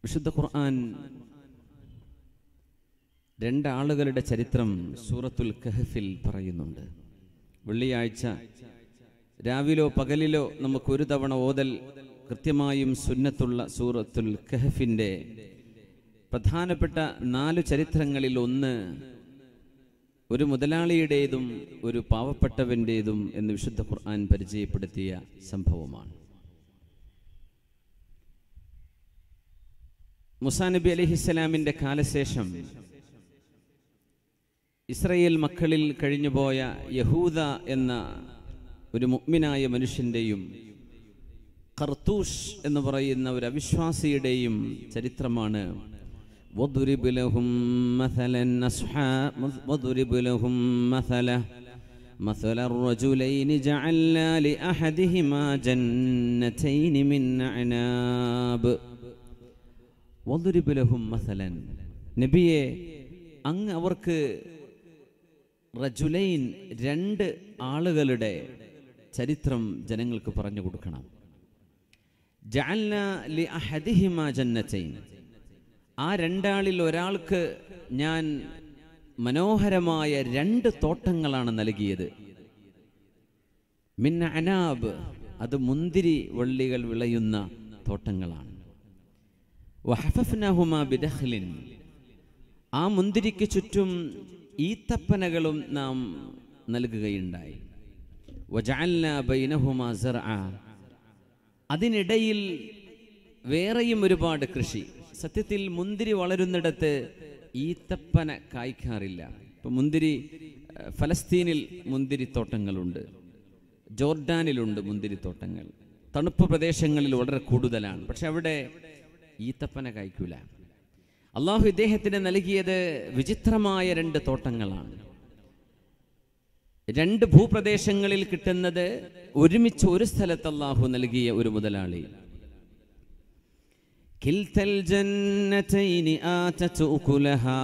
വിശുദ്ധ ഖുർആൻ രണ്ടാളുകളുടെ ചരിത്രം സൂറത്തുൽ കഹഫിൽ പറയുന്നുണ്ട് വെള്ളിയാഴ്ച രാവിലോ പകലിലോ നമുക്ക് ഒരു തവണ ഓതൽ കൃത്യമായും സുന്നത്തുള്ള സൂറത്തുൽ കഹഫിൻ്റെ പ്രധാനപ്പെട്ട നാല് ചരിത്രങ്ങളിൽ ഒന്ന് ഒരു മുതലാളിയുടേതും ഒരു പാവപ്പെട്ടവൻ്റേതും എന്ന് വിശുദ്ധ ഖുർആൻ പരിചയപ്പെടുത്തിയ സംഭവമാണ് മുസാ നബി അലഹിസ്സലാമിൻ്റെ കാലശേഷം ഇസ്രയേൽ മക്കളിൽ കഴിഞ്ഞുപോയ യഹൂദ എന്ന ഒരു മുഗ്മിനായ മനുഷ്യൻ്റെയും കർത്തൂഷ് എന്ന് പറയുന്ന ഒരു അവിശ്വാസിയുടെയും ചരിത്രമാണ് وَاضْرِبْ لَهُم مَّثَلًا أَصْحَابَ وَاضْرِبْ لَهُم مَّثَلًا مثل الرجلين جعلنا لأحدهما جنتين من أعناب وَاضْرِبْ لَهُم مثلا നബിയെ അങ്ങ് അവർക്ക് റജുലൈൻ രണ്ട് ആളുകളുടെ ചരിത്രം ജനങ്ങൾക്ക് പറഞ്ഞു കൊടുക്കണം ജഅൽന ലി അഹദിഹിമാ ജന്നതൈൻ ആ രണ്ടാളിൽ ഒരാൾക്ക് ഞാൻ മനോഹരമായ രണ്ട് തോട്ടങ്ങളാണ് നൽകിയത് മിൻ അനാബ് അത് മുന്തിരി വള്ളികൾ വിളയുന്ന തോട്ടങ്ങളാണ് വഹഫഫ്നഹുമാ ബിദഖ്ലിൻ ആ മുന്തിരിക്ക് ചുറ്റും ഈത്തപ്പനകളും നാം നൽകുകയുണ്ടായി വജഅൽന ബൈനഹുമാ സർഅ അതിനിടയിൽ വേറെയും ഒരുപാട് കൃഷി സത്യത്തിൽ മുന്തിരി വളരുന്നിടത്ത് ഈത്തപ്പന കായ്ക്കാറില്ല ഇപ്പം മുന്തിരി ഏഹ്, ഫലസ്തീനിൽ മുന്തിരിത്തോട്ടങ്ങളുണ്ട് ജോർഡാനിലുണ്ട് മുന്തിരിത്തോട്ടങ്ങൾ തണുപ്പ് പ്രദേശങ്ങളിൽ വളരെ കൂടുതലാണ് പക്ഷെ അവിടെ ഈത്തപ്പന കായ്ക്കൂല അള്ളാഹു ഇദ്ദേഹത്തിന് നൽകിയത് വിചിത്രമായ രണ്ട് തോട്ടങ്ങളാണ് രണ്ട് ഭൂപ്രദേശങ്ങളിൽ കിട്ടുന്നത് ഒരുമിച്ച് ഒരു സ്ഥലത്ത് അള്ളാഹു നൽകിയ ഒരു മുതലാളി കിൽത്തൽ ജന്നതൈനി ആതത് ഉകുലഹാ.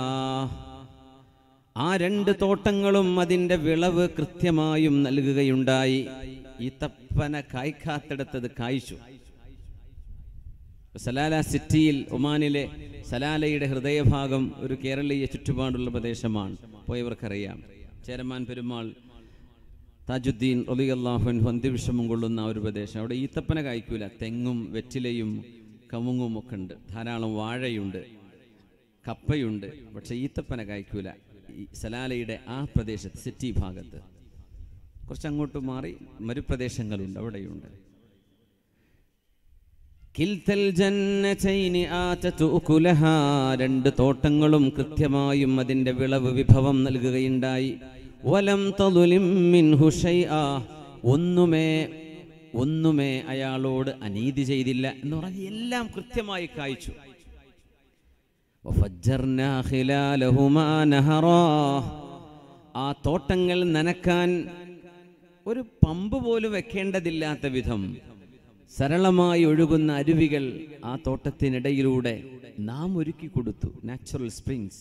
ആ രണ്ട് തോട്ടങ്ങളും അതിൻ്റെ വിളവ് കൃത്യമായും നൽകുകയുണ്ടായി ഈ തപ്പന കായ്ക്കാത്തിടത്തത് കായ്ച്ചു സലാല സിറ്റിയിൽ ഒമാനിലെ സലാലയുടെ ഹൃദയഭാഗം ഒരു കേരളീയ ചുറ്റുപാടുള്ള പ്രദേശമാണ് പോയവർക്കറിയാം ചേരമാൻ പെരുമാൾ താജുദ്ദീൻ റലിയല്ലാഹുൻ അന്ത്യവിഷമം കൊള്ളുന്ന ആ ഒരു പ്രദേശം അവിടെ ഈത്തപ്പന കായ്ക്കൂല തെങ്ങും വെറ്റിലയും കമുങ്ങും ഒക്കെ ഉണ്ട് ധാരാളം വാഴയുണ്ട് കപ്പയുണ്ട് പക്ഷെ ഈത്തപ്പന കായ്ക്കൂല ഈ സലാലയുടെ ആ പ്രദേശത്ത് സിറ്റി ഭാഗത്ത് കുറച്ച് അങ്ങോട്ട് മാറി മരുപ്രദേശങ്ങളുണ്ട് അവിടെയുണ്ട് കിൽത്തൽ ജന്നതൈനി ആതത് ഉകുലഹാ. രണ്ട് തോട്ടങ്ങളും കൃത്യമായും അതിന്റെ വിളവ് വിഭവം നൽകുകയുണ്ടായി വലം തളുലിം മിൻഹു ഷൈആ. ഒന്നുമേ ഒന്നുമേ അയാളോട് അനീതി ചെയ്തില്ല എന്ന് പറഞ്ഞ് എല്ലാം കൃത്യമായി കായ്ച്ചു വഫജ്ജർനാ ഖിലാലഹുമാ നഹറാ. ആ തോട്ടങ്ങൾ നനക്കാൻ ഒരു പമ്പ് പോലും വെക്കേണ്ടതില്ലാത്ത വിധം സരളമായി ഒഴുകുന്ന അരുവികൾ ആ തോട്ടത്തിനിടയിലൂടെ നാം ഒരുക്കി കൊടുത്തു നാച്ചുറൽ സ്പ്രിങ്സ്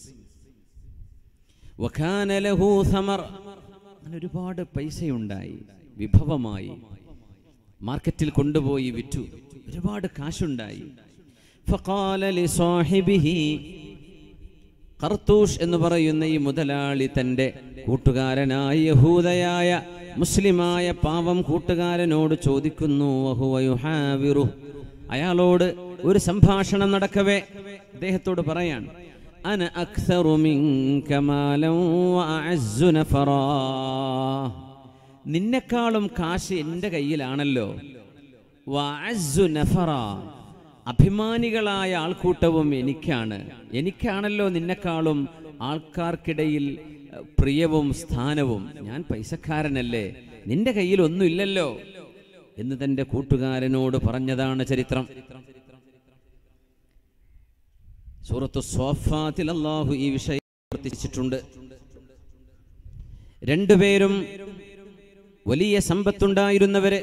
വഖാന ലഹു സമർ അങ്ങനെ ഒരുപാട് പൈസയുണ്ടായി വിഭവമായി മാർക്കറ്റിൽ കൊണ്ടുപോയി വിറ്റു ഒരുപാട് കാശുണ്ടായി ഫഖാല ലിസാഹിബിഹി കർത്തൂഷ് എന്ന് പറയുന്ന ഈ മുതലാളി തൻ്റെ കൂട്ടുകാരനായ യഹൂദയായ മുസ്ലിമായ പാവം കൂട്ടുകാരനോട് ചോദിക്കുന്നു വഹുവ യുഹാവിറു. അയാളോട് ഒരു സംഭാഷണം നടക്കവേ അദ്ദേഹത്തോട് പറയാൻ അന അക്സറു മിൻക മാലൻ വഅഅസ്സു നഫറാ. നിന്നെക്കാളും കാശ് എൻ്റെ കയ്യിലാണല്ലോ വഅസ്സു നഫറാ. അഭിമാനികളായ ആൾക്കൂട്ടവും എനിക്കാണ് എനിക്കാണല്ലോ നിന്നെക്കാളും ആൾക്കാർക്കിടയിൽ അഹ്, പ്രിയവും സ്ഥാനവും ഞാൻ പൈസക്കാരനല്ലേ നിന്റെ കയ്യിൽ ഒന്നുമില്ലല്ലോ എന്ന് തന്റെ കൂട്ടുകാരനോട് പറഞ്ഞതാണ് ചരിത്രം സൂറത്തു സ്വാഫാത്തിൽ അള്ളാഹു ഈ വിഷയം പ്രവർത്തിച്ചിട്ടുണ്ട് രണ്ടുപേരും വലിയ സമ്പത്തുണ്ടായിരുന്നവരെ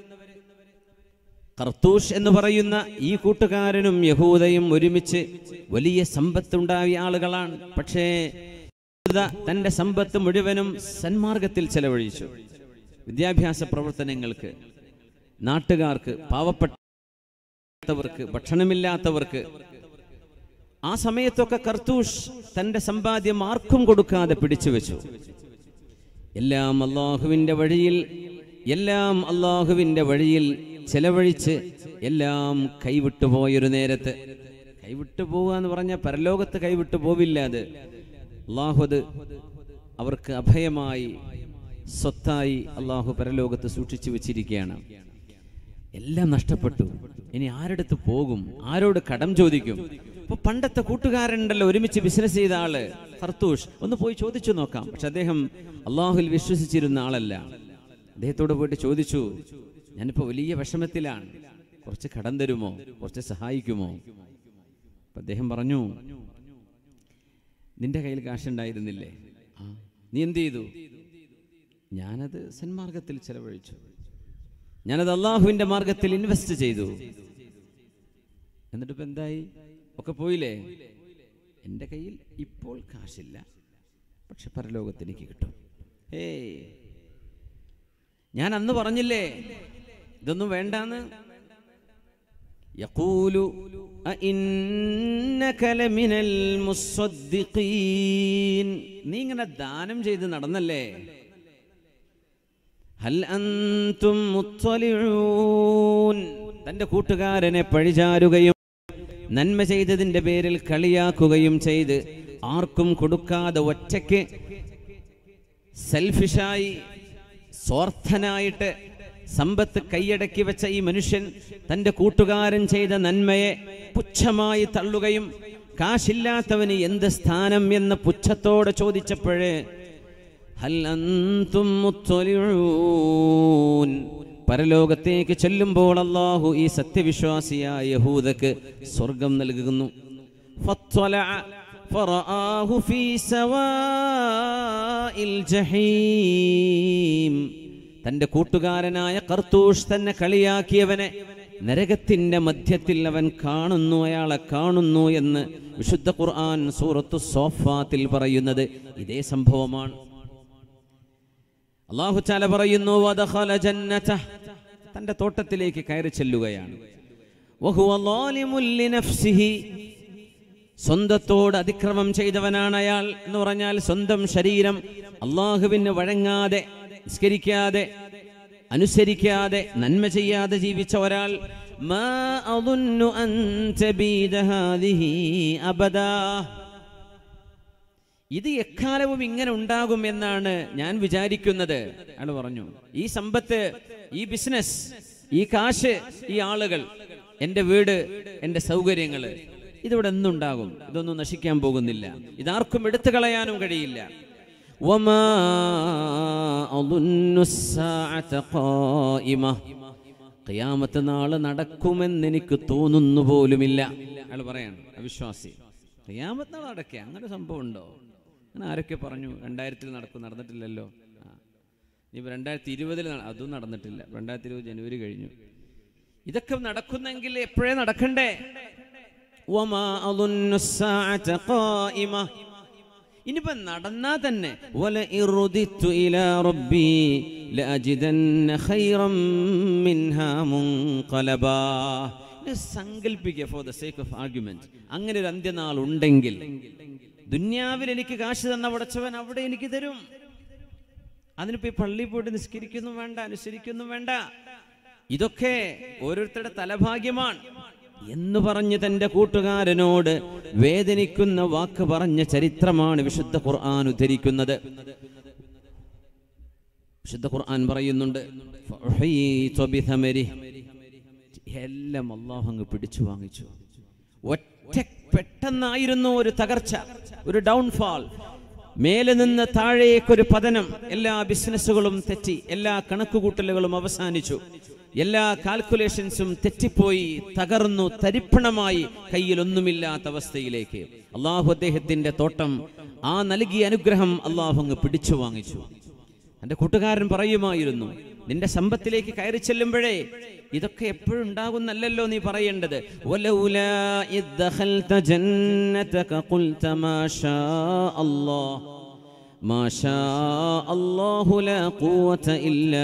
കർത്തൂഷ് എന്ന് പറയുന്ന ഈ കൂട്ടുകാരനും യഹൂദയും ഒരുമിച്ച് വലിയ സമ്പത്തുണ്ടായ ആളുകളാണ് പക്ഷേ യഹൂദ തന്റെ സമ്പത്ത് മുഴുവനും സന്മാർഗത്തിൽ ചെലവഴിച്ചു വിദ്യാഭ്യാസ പ്രവർത്തനങ്ങൾക്ക് നാട്ടുകാർക്ക് പാവപ്പെട്ടവർക്ക് ഭക്ഷണമില്ലാത്തവർക്ക് ആ സമയത്തൊക്കെ കർത്തൂഷ് തന്റെ സമ്പാദ്യം ആർക്കും കൊടുക്കാതെ പിടിച്ചു വെച്ചു എല്ലാം അള്ളാഹുവിൻ്റെ വഴിയിൽ എല്ലാം അള്ളാഹുവിൻ്റെ വഴിയിൽ ചെലവഴിച്ച് എല്ലാം കൈവിട്ടു പോയൊരു നേരത്ത് കൈവിട്ടു പോവുക എന്ന് പറഞ്ഞാൽ പരലോകത്ത് കൈവിട്ടു പോവില്ല അത് അള്ളാഹു അത് അവർക്ക് അഭയമായി സ്വത്തായി അള്ളാഹു പരലോകത്ത് സൂക്ഷിച്ചു വെച്ചിരിക്കുകയാണ് എല്ലാം നഷ്ടപ്പെട്ടു ഇനി ആരെടുത്ത് പോകും ആരോട് കടം ചോദിക്കും ഇപ്പൊ പണ്ടത്തെ കൂട്ടുകാരുണ്ടല്ലോ ഒരുമിച്ച് ബിസിനസ് ചെയ്ത ആള് ഹർത്തൂഷ് ഒന്ന് പോയി ചോദിച്ചു നോക്കാം പക്ഷെ അദ്ദേഹം അള്ളാഹുൽ വിശ്വസിച്ചിരുന്ന ആളല്ല അദ്ദേഹത്തോട് പോയിട്ട് ചോദിച്ചു ഞാനിപ്പോ വലിയ വിഷമത്തിലാണ് കുറച്ച് കടം തരുമോ കുറച്ച് സഹായിക്കുമോ അപ്പൊ അദ്ദേഹം പറഞ്ഞു നിന്റെ കയ്യിൽ കാശുണ്ടായിരുന്നില്ലേ ആ നീ എന്ത് ചെയ്തു ഞാനത് സന്മാർഗത്തിൽ ചെലവഴിച്ചു ഞാനത് അള്ളാഹുവിന്റെ മാർഗത്തിൽ ഇൻവെസ്റ്റ് ചെയ്തു എന്നിട്ട് ഇപ്പൊ എന്തായി ഒക്കെ പോയില്ലേ എൻ്റെ കയ്യിൽ ഇപ്പോൾ കാശില്ല പക്ഷെ പരലോകത്ത് എനിക്ക് കിട്ടും ഏയ് ഞാൻ അന്ന് പറഞ്ഞില്ലേ ഇതൊന്നും വേണ്ടാന്ന് യഖൂലു അഇന്നക ലമിനൽ മുസ്സദ്ദിഖീൻ നീ ഇങ്ങനെ ദാനം ചെയ്ത് നടന്നല്ലേ ഹൽ അൻതും മുത്തലിഊൻ തന്റെ കൂട്ടുകാരനെ പഴിചാരുകയും നന്മ ചെയ്തതിന്റെ പേരിൽ കളിയാക്കുകയും ചെയ്ത് ആർക്കും കൊടുക്കാതെ ഒറ്റയ്ക്ക് സെൽഫിഷായി സ്വാർത്ഥനായിട്ട് സമ്പത്ത് കൈയടക്കി വെച്ച ഈ മനുഷ്യൻ തന്റെ കൂട്ടുകാരൻ ചെയ്ത നന്മയെ പുച്ഛമായി തള്ളുകയും കാശില്ലാത്തവന് എന്ത് സ്ഥാനം എന്ന് പുച്ഛത്തോടെ ചോദിച്ചപ്പോഴേ ഹൽ അൻതും മുത്തലിഊൻ പരലോകത്തേക്ക് ചെല്ലുമ്പോൾ അള്ളാഹു ഈ സത്യവിശ്വാസിയായ യഹൂദക്ക് സ്വർഗം നൽകുന്നു فاطلع فرآه في سواء الجحيم തന്റെ കൂട്ടുകാരനായ കർത്തൂഷ് തന്നെ കളിയാക്കിയവനെ നരകത്തിന്റെ മധ്യത്തിൽ അവൻ കാണുന്നു അയാളെ കാണുന്നു എന്ന് വിശുദ്ധ ഖുർആൻ സൂറത്തു സോഫാത്തിൽ പറയുന്നത് ഇതേ സംഭവമാണ് അള്ളാഹു ചാല പറയുന്നു വദഖല ജന്നതഹ്. തന്റെ തോട്ടത്തിലേക്ക് കയറി ചെല്ലുകയാണ് വഹുവ ളാലിമുൽ ലിനഫ്സിഹി. സ്വന്തത്തോട് അതിക്രമം ചെയ്തവനാണ് അയാൾ എന്ന് പറഞ്ഞാൽ സ്വന്തം ശരീരം അള്ളാഹുവിന് വഴങ്ങാതെ നിസ്കരിക്കാതെ അനുസരിക്കാതെ നന്മ ചെയ്യാതെ ജീവിച്ച ഒരാൾ മാ അظن അൻ തബീദ ഹാദിഹി അബദാ ഇത് എക്കാലവും ഇങ്ങനെ ഉണ്ടാകും എന്നാണ് ഞാൻ വിചാരിക്കുന്നത് അയാൾ പറഞ്ഞു ഈ സമ്പത്ത് ഈ ബിസിനസ് ഈ കാശ് ഈ ആളുകൾ എൻ്റെ വീട് എൻ്റെ സൗകര്യങ്ങള് ഇതിവിടെ എന്നുണ്ടാകും ഇതൊന്നും നശിക്കാൻ പോകുന്നില്ല ഇതാർക്കും എടുത്തു കളയാനും കഴിയില്ല وما أظن الساعة قائمة ഖിയാമത്ത് നാള് നടക്കുമെന്ന് എനിക്ക് തോന്നുന്നു പോലുമില്ല അയാൾ പറയാണ് അവിശ്വാസി ഖിയാമത്ത് നാൾ നടക്കുക അങ്ങനെ സംഭവം ഉണ്ടോ അങ്ങനെ ആരൊക്കെ പറഞ്ഞു രണ്ടായിരത്തിൽ നടക്കും നടന്നിട്ടില്ലല്ലോ ആ ഇനിയിപ്പോൾ രണ്ടായിരത്തി ഇരുപതിൽ അതും നടന്നിട്ടില്ല രണ്ടായിരത്തി ഇരുപത് ജനുവരി കഴിഞ്ഞു ഇതൊക്കെ നടക്കുന്നെങ്കിൽ എപ്പോഴേ നടക്കണ്ടേ വമാ അظن الساعة قائمة ഇനിയിപ്പോ നടന്നാ തന്നെ വല ഇറുദിത്തു ഇലാ റബ്ബി ലഅജിദന്ന ഖൈറം മിൻഹാ മുൻഖലബാ ഇത് സങ്കല്പിക്കുക for the sake of argument അങ്ങനെ ഒരു അന്ത്യനാൾ ഉണ്ടെങ്കിൽ ദുന്യാവിൽ എനിക്ക് കാശ് തന്ന പടച്ചവൻ അവിടെ എനിക്ക് തരും അതിനിപ്പോ ഈ പള്ളി പോയിട്ട് നിസ്കരിക്കുന്നു വേണ്ട അനുസരിക്കുന്നു വേണ്ട ഇതൊക്കെ ഓരോരുത്തരുടെ തലഭാഗ്യമാണ് എന്ന് പറഞ്ഞ് തന്റെ കൂട്ടുകാരനോട് വേദനിക്കുന്ന വാക്ക് പറഞ്ഞ ചരിത്രമാണ് വിശുദ്ധ ഖുർആൻ ഉദ്ധരിക്കുന്നത് വിശുദ്ധ ഖുർആൻ പറയുന്നുണ്ട് "ഫഉഹീതു ബിഥമരിഹ്." എല്ലാം അള്ളാഹു അങ്ങ് പിടിച്ചു വാങ്ങിച്ചു ഒറ്റ പെട്ടെന്നായിരുന്നു ഒരു തകർച്ച ഒരു ഡൗൺഫാൾ മേലെ നിന്ന് താഴേക്കൊരു പതനം എല്ലാ ബിസിനസ്സുകളും തെറ്റി എല്ലാ കണക്കുകൂട്ടലുകളും അവസാനിച്ചു എല്ലാ കാൽക്കുലേഷൻസും തെറ്റിപ്പോയി തകർന്നു തരിപ്പണമായി കയ്യിൽ ഒന്നുമില്ലാത്ത അവസ്ഥയിലേക്ക് അള്ളാഹു അദ്ദേഹത്തിന്റെ തോട്ടം ആ നൽകിയ അനുഗ്രഹം അള്ളാഹു അങ്ങ് പിടിച്ചു വാങ്ങിച്ചു എന്റെ കൂട്ടുകാരൻ പറയുമായിരുന്നു നിന്റെ സമ്പത്തിലേക്ക് കയറി ചെല്ലുമ്പോഴേ ഇതൊക്കെ എപ്പോഴും ഉണ്ടാകുന്നല്ലോ നീ പറയേണ്ടത് വലൗലാ ഇദ് ദഖൽത ജന്നതക ഖുൽത മാ ഷാ അല്ലാഹ് മാ ഷാ അല്ലാഹു ലാ ഖുവത ഇല്ലാ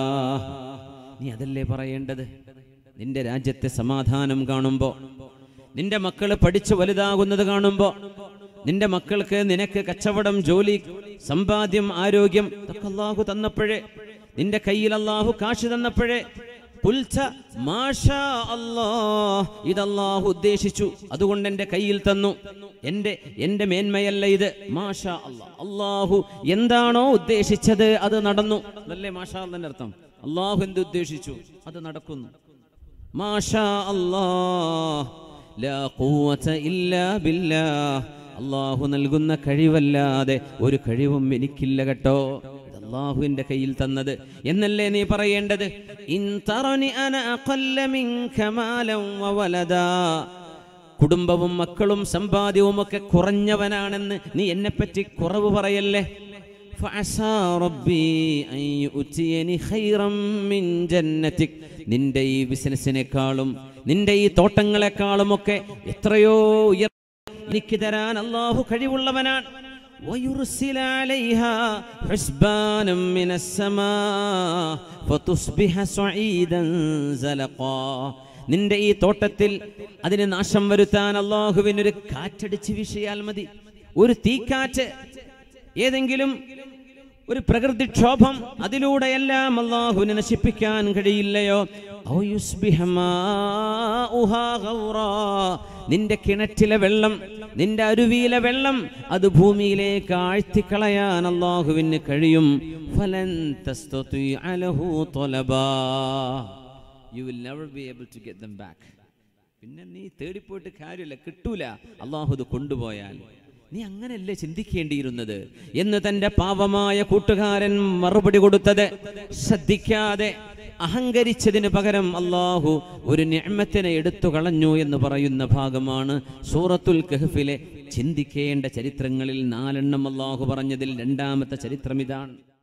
ബില്ലാഹ് നീ അതല്ലേ പറയേണ്ടത് നിന്റെ രാജ്യത്തെ സമാധാനം കാണുമ്പോ നിന്റെ മക്കൾ പഠിച്ചു വലുതാകുന്നത് കാണുമ്പോ നിന്റെ മക്കൾക്ക് നിനക്ക് കച്ചവടം ജോലി സമ്പാദ്യം ആരോഗ്യം ഇതൊക്കെ അള്ളാഹു തന്നപ്പോഴേ നിന്റെ കയ്യിൽ അള്ളാഹു കാശ് തന്നപ്പോഴേ പുൽച്ച മാഷാ അല്ലാ ഇത് അള്ളാഹു ഉദ്ദേശിച്ചു അതുകൊണ്ട് എൻ്റെ കയ്യിൽ തന്നു എൻ്റെ എൻ്റെ മേന്മയല്ല ഇത് മാഷാ അല്ലാ അള്ളാഹു എന്താണോ ഉദ്ദേശിച്ചത് അത് നടന്നു അതല്ലേ മാഷാ അള്ളൻ്റെ അർത്ഥം അള്ളാഹു എന്ത് ഉദ്ദേശിച്ചു അത് നടക്കുന്നു മാഷാ അല്ലാ ലാ ഖുവത ഇല്ലാ ബില്ലാ അള്ളാഹു നൽകുന്ന കഴിവല്ലാതെ ഒരു കഴിവും എനിക്കില്ല കേട്ടോ ഇത് അള്ളാഹുവിന്റെ കയ്യിൽ തന്നത് എന്നല്ലേ നീ പറയേണ്ടത് ഇൻ തറനി അന അഖല്ല മിൻക മാലൻ വവലദാ കുടുംബവും മക്കളും സമ്പാദ്യവും ഒക്കെ കുറഞ്ഞവനാണെന്ന് നീ എന്നെപ്പറ്റി കുറവ് പറയല്ലേ فعسى ربي أن يؤتيني خيرا من جنتك നിന്റെ ഈ ബിസിനസ്സിനേക്കാളും നിന്റെ ഈ തോട്ടങ്ങളെക്കാളും ഒക്കെ എത്രയോ ഉയർ എനിക്ക് തരാൻ അള്ളാഹു കഴിവുള്ളവനാണ് ويرسل عليها حسبانا من السماء فتصبح صعيدا زلقا നിന്റെ ഈ തോട്ടത്തിൽ അതിന് നാശം വരുത്താൻ അള്ളാഹുവിനൊരു കാറ്റടിച്ച് വീശിയാൽ മതി ഒരു തീക്കാറ്റ് ഏതെങ്കിലും ഒരു പ്രകൃതിക്ഷോഭം അതിലൂടെയെല്ലാം അള്ളാഹുവിനെ നശിപ്പിക്കാൻ കഴിയില്ലയോ ഔ യുസ്ബിഹ മാഉഹാ ഗൗറാ. നിന്റെ കിണറ്റിലെ വെള്ളം നിന്റെ അരുവിയിലെ വെള്ളം അത് ഭൂമിയിലേക്ക് ആഴ്ത്തിക്കളയാൻ അള്ളാഹുവിന് കഴിയും ഫലൻ തസ്തതിഅ ലഹു ത്വലബാ. You will never be able to get them back. പിന്നെ നീ തേടിപ്പോയിട്ട് കാര്യമില്ല കിട്ടൂല അള്ളാഹു ഇത് കൊണ്ടുപോയാൽ നീ അങ്ങനെയല്ലേ ചിന്തിക്കേണ്ടിയിരുന്നത് എന്ന് തന്റെ പാവമായ കൂട്ടുകാരൻ മറുപടി കൊടുത്തത് ശ്രദ്ധിക്കാതെ അഹങ്കരിച്ചതിന് പകരം അള്ളാഹു ഒരു നിഅമത്തിനെ എടുത്തു കളഞ്ഞു എന്ന് പറയുന്ന ഭാഗമാണ് സൂറത്തുൽ കഹ്ഫിലെ ചിന്തിക്കേണ്ട ചരിത്രങ്ങളിൽ നാലെണ്ണം അള്ളാഹു പറഞ്ഞതിൽ രണ്ടാമത്തെ ചരിത്രം ഇതാണ്